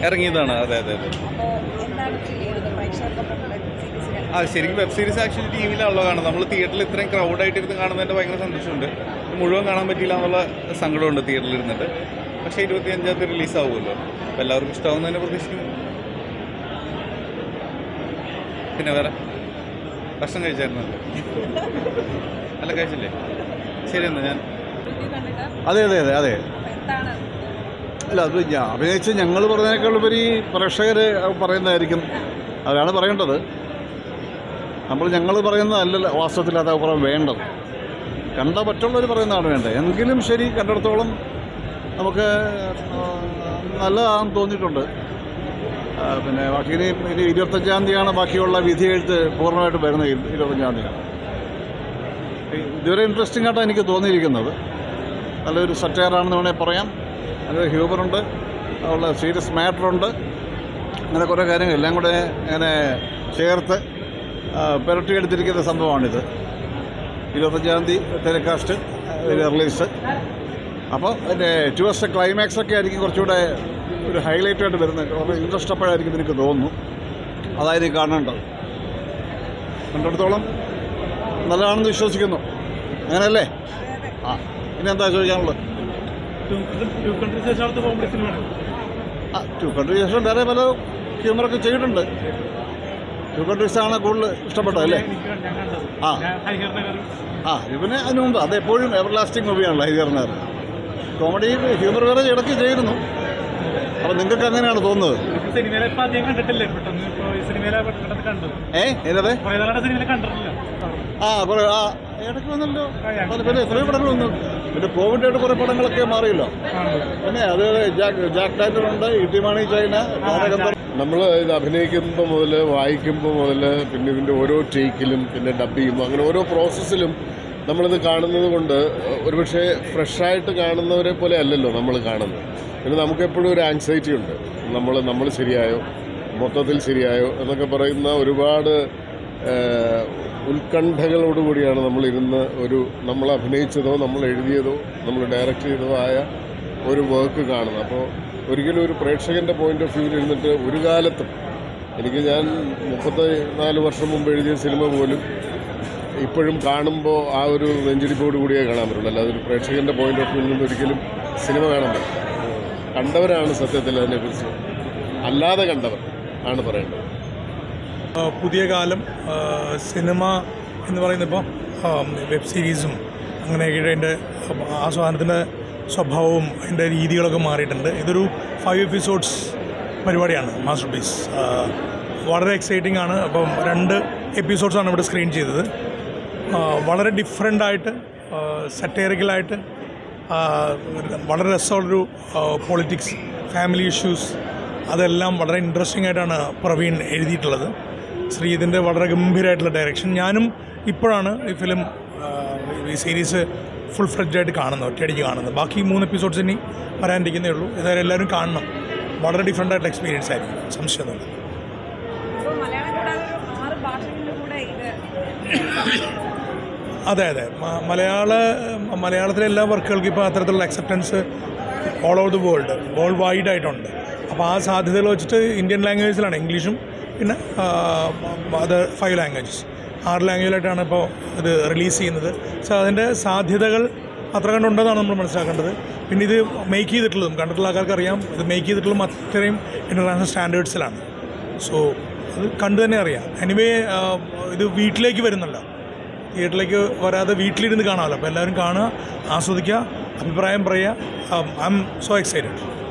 ഇറങ്ങിയതാണ് അതെ അതെ അതെ അപ്പോൾ എന്താണ് ഫീൽ ചെയ്യുന്നത് പ്രേക്ഷകർക്കൊപ്പം വെബ് സീരീസ് ആ ശരിക്കും വെബ് സീരീസ് ആക്ച്വലി ടി വിയിലാണല്ലോ കാണുന്നത് നമ്മൾ തിയേറ്ററിൽ ഇത്രയും ക്രൗഡായിട്ട് ഇരുന്ന് കാണുന്നതിൻ്റെ ഭയങ്കര സന്തോഷമുണ്ട് മുഴുവൻ കാണാൻ പറ്റിയില്ല എന്നുള്ള സങ്കടമുണ്ട് തിയേറ്ററിൽ ഇരുന്നിട്ട് പക്ഷേ ഇരുപത്തി അഞ്ചാം തീയതി റിലീസ് ആവുമല്ലോ അപ്പോൾ എല്ലാവർക്കും ഇഷ്ടമാവുന്നതിനെ പ്രതീക്ഷിക്കുന്നു പിന്നെ വേറെ ഭക്ഷണം കഴിച്ചായിരുന്നല്ലോ അല്ല കഴിച്ചില്ലേ ശരി എന്നാ ഞാൻ കണ്ടിട്ട് അതെ അതെ അതെ അതെ എന്താണ് അല്ല അത് ഞാൻ അഭിനയിച്ച് ഞങ്ങൾ പറഞ്ഞതിനേക്കാൾ ഉപരി പ്രേക്ഷകർ പറയുന്നതായിരിക്കും അവരാണ് പറയേണ്ടത് നമ്മൾ ഞങ്ങൾ പറയുന്നതല്ലല്ലോ വാസ്തവത്തിൽ അത് അപ്പുറം വേണ്ടത് കണ്ട മറ്റുള്ളവർ പറയുന്നതാണ് വേണ്ടത് എങ്കിലും ശരി കണ്ടിടത്തോളം നമുക്ക് ആ, നല്ലതാണെന്ന് തോന്നിയിട്ടുണ്ട് ആ, പിന്നെ ബാക്കി ഇനി ഇനി ഇരുപത്തഞ്ചാം തീയതിയാണ് ബാക്കിയുള്ള വിധി എഴുത്ത് പൂർണ്ണമായിട്ട് വരുന്നത് ഇരു- ഇരുപത്തഞ്ചാം തീയതിയാണ് ഇതുവരെ ഇൻട്രസ്റ്റിംഗ് ആയിട്ടാണ് എനിക്ക് തോന്നിയിരിക്കുന്നത് നല്ലൊരു സറ്റയറാണെന്ന് വേണമെങ്കിൽ പറയാം നല്ലൊരു ഹ്യൂമറുണ്ട് അതുള്ള സീരിയസ് മാറ്ററുണ്ട് അങ്ങനെ കുറേ കാര്യങ്ങൾ എല്ലാം കൂടെ ഇങ്ങനെ ചേർത്ത് ആ, പുരട്ടിയെടുത്തിരിക്കുന്ന സംഭവമാണിത് ഇരുപത്തഞ്ചാം തീയതി ടെലികാസ്റ്റ് റിലീസ് അപ്പോൾ അതിൻ്റെ ടുവസ്റ്റ് ക്ലൈമാക്സ് ഒക്കെ ആയിരിക്കും കുറച്ചുകൂടെ ഒരു ഹൈലൈറ്റ് ആയിട്ട് വരുന്നത് വളരെ ഇൻട്രസ്റ്റ് അപ്പോഴായിരിക്കും എനിക്ക് തോന്നുന്നു അതായിരിക്കും കാണേണ്ടത് കണ്ടിടത്തോളം നല്ലതാണെന്ന് വിശ്വസിക്കുന്നു അങ്ങനെയല്ലേ ആ ഇനി എന്താ ചോദിക്കാനുള്ളത് ആ ടു കൺട്രീസ് ശേഷം വേറെ പല ഹ്യൂമറൊക്കെ ചെയ്തിട്ടുണ്ട് ടു കൺട്രീസ് ആണ് കൂടുതൽ ഇഷ്ടപ്പെട്ടത് അല്ലേ ആ ആ ഇത് പിന്നെ അതിന് മുമ്പ് അത് എപ്പോഴും എവർ ലാസ്റ്റിംഗ് മൂവിയാണല്ലോ ഹരിഹർനാർ കോമഡി ഹ്യൂമർ വേറെ ഇടയ്ക്ക് ചെയ്തിരുന്നു അപ്പം നിങ്ങൾക്ക് അങ്ങനെയാണ് തോന്നുന്നത് സിനിമയിലെ ഇപ്പൊ അധികം കണ്ടിട്ടില്ലേ പെട്ടെന്ന് ഇപ്പൊ ഈ സിനിമയിലെ പെട്ടെന്ന് കണ്ടത് ഏ ഏതേ കുറെ നാളുടെ സിനിമയിൽ കണ്ടിട്ടില്ല ആ കുറേ ആ ഇടയ്ക്ക് വന്നല്ലോ പല പിന്നെ എത്രയോ പടങ്ങൾ വന്നു പിന്നെ കോവിഡായിട്ട് കുറേ പടങ്ങളൊക്കെ മാറിയല്ലോ പിന്നെ അത് ജാക്ക് ജാക്ക് ഡാൻഡറുണ്ട് ഇട്ടിമാണി ചൈന ഗാനഗന്ധർ നമ്മൾ ഇത് അഭിനയിക്കുമ്പോൾ മുതൽ വായിക്കുമ്പോൾ മുതൽ പിന്നെ ഇതിൻ്റെ ഓരോ ടേക്കിലും പിന്നെ ഡബ് ചെയ്യുമ്പോൾ അങ്ങനെ ഓരോ പ്രോസസ്സിലും നമ്മളിത് കാണുന്നത് കൊണ്ട് ഒരുപക്ഷെ ഫ്രഷായിട്ട് കാണുന്നവരെ പോലെ അല്ലല്ലോ നമ്മൾ കാണുന്നത് പിന്നെ നമുക്കെപ്പോഴും ഒരു ആങ്സൈറ്റി ഉണ്ട് നമ്മൾ നമ്മൾ ശരിയായോ മൊത്തത്തിൽ ശരിയായോ എന്നൊക്കെ പറയുന്ന ഒരുപാട് ഏഹ്, ഉത്കണ്ഠകളോടുകൂടിയാണ് നമ്മളിരുന്ന് ഒരു നമ്മൾ അഭിനയിച്ചതോ നമ്മൾ എഴുതിയതോ നമ്മൾ ഡയറക്റ്റ് ചെയ്തതോ ആയ ഒരു വർക്ക് കാണുന്നത് അപ്പോൾ ഒരിക്കലും ഒരു പ്രേക്ഷകൻ്റെ പോയിന്റ് ഓഫ് വ്യൂവിൽ ഇരുന്നിട്ട് ഒരു കാലത്തും എനിക്ക് ഞാൻ മുപ്പത്തി നാല് വർഷം മുമ്പ് എഴുതിയ സിനിമ പോലും ഇപ്പോഴും കാണുമ്പോൾ ആ ഒരു നെഞ്ചിടിപ്പോട് കൂടിയേ കാണാൻ പറ്റുള്ളൂ അല്ലാതെ ഒരു പ്രേക്ഷകൻ്റെ പോയിന്റ് ഓഫ് വ്യൂവിൽ നിന്ന് ഒരിക്കലും സിനിമ കാണാൻ പറ്റില്ല കണ്ടവരാണ് സത്യത്തിൽ അതിനെക്കുറിച്ച് അല്ലാതെ കണ്ടവർ ആണ് പറയേണ്ടത് ആ, പുതിയ കാലം ആ, സിനിമ എന്ന് പറയുന്നപ്പോൾ വെബ് സീരീസും അങ്ങനെയൊക്കെ അതിൻ്റെ ആസ്വാദനത്തിൻ്റെ സ്വഭാവവും അതിൻ്റെ രീതികളൊക്കെ മാറിയിട്ടുണ്ട് ഇതൊരു ഫൈവ് എപ്പിസോഡ്സ് പരിപാടിയാണ് മാസ്റ്റർ പീസ് വളരെ എക്സൈറ്റിംഗ് ആണ് അപ്പം രണ്ട് എപ്പിസോഡ്സാണ് ഇവിടെ സ്ക്രീൻ ചെയ്തത് ആ, വളരെ ഡിഫറെൻ്റ് ആയിട്ട് സറ്റേറിക്കലായിട്ട് വളരെ രസമുള്ളൊരു പൊളിറ്റിക്സ് ഫാമിലി ഇഷ്യൂസ് അതെല്ലാം വളരെ ഇൻട്രസ്റ്റിംഗ് ആയിട്ടാണ് പ്രവീൺ എഴുതിയിട്ടുള്ളത് ശ്രീതിൻ്റെ വളരെ ഗംഭീരമായിട്ടുള്ള ഡയറക്ഷൻ ഞാനും ഇപ്പോഴാണ് ഈ ഫിലിം ഈ സീരീസ് ഫുൾ ഫ്ലെഡ്ജായിട്ട് കാണുന്നത് ഒറ്റയടിക്ക് കാണുന്നത് ബാക്കി മൂന്ന് എപ്പിസോഡ്സ് ഇനി വരാനിരിക്കുന്നേ ഉള്ളൂ ഏതായാലും എല്ലാവരും കാണണം വളരെ ഡിഫറെൻ്റ് ആയിട്ടുള്ള എക്സ്പീരിയൻസ് ആയിരിക്കും സംശയമൊന്നുമില്ല അപ്പോൾ മലയാളം കൂടാതെ ഒരു ആറ് ഭാഷകളിലും കൂടെ ഇത് അതെ അതെ മ- മലയാള മലയാളത്തിലെ എല്ലാ വർക്കുകൾക്കും ഇപ്പോൾ അത്തരത്തിലുള്ള acceptance all over the world world wide ആയിട്ടുണ്ട് അപ്പോൾ ആ സാധ്യതകൾ വെച്ചിട്ട് ഇന്ത്യൻ ലാംഗ്വേജിലാണ് ഇംഗ്ലീഷും പിന്നെ അത് ഫൈവ് ലാംഗ്വേജസ് ആറ് ലാംഗ്വേജിലായിട്ടാണ് ഇപ്പോൾ ഇത് റിലീസ് ചെയ്യുന്നത് സോ അതിൻ്റെ സാധ്യതകൾ അത്ര കണ്ടുണ്ടെന്നാണ് നമ്മൾ മനസ്സിലാക്കേണ്ടത് പിന്നെ ഇത് മേക്ക് ചെയ്തിട്ടുള്ളതും കണ്ടിട്ടുള്ള ആൾക്കാർക്ക് അറിയാം ഇത് മേക്ക് ചെയ്തിട്ടുള്ളതും അത്രയും ഇൻ്റർനാഷണൽ സ്റ്റാൻഡേർഡ്സിലാണ് സോ അത് കണ്ടു തന്നെ അറിയാം എനിവേ ഇത് വീട്ടിലേക്ക് വരുന്നല്ലോ തിയേറ്ററിലേക്ക് വരാതെ വീട്ടിലിരുന്ന് കാണാമല്ലോ അപ്പോൾ എല്ലാവരും കാണുക ആസ്വദിക്കുക അഭിപ്രായം പറയുക ഐ എം സോ എക്സൈറ്റഡ്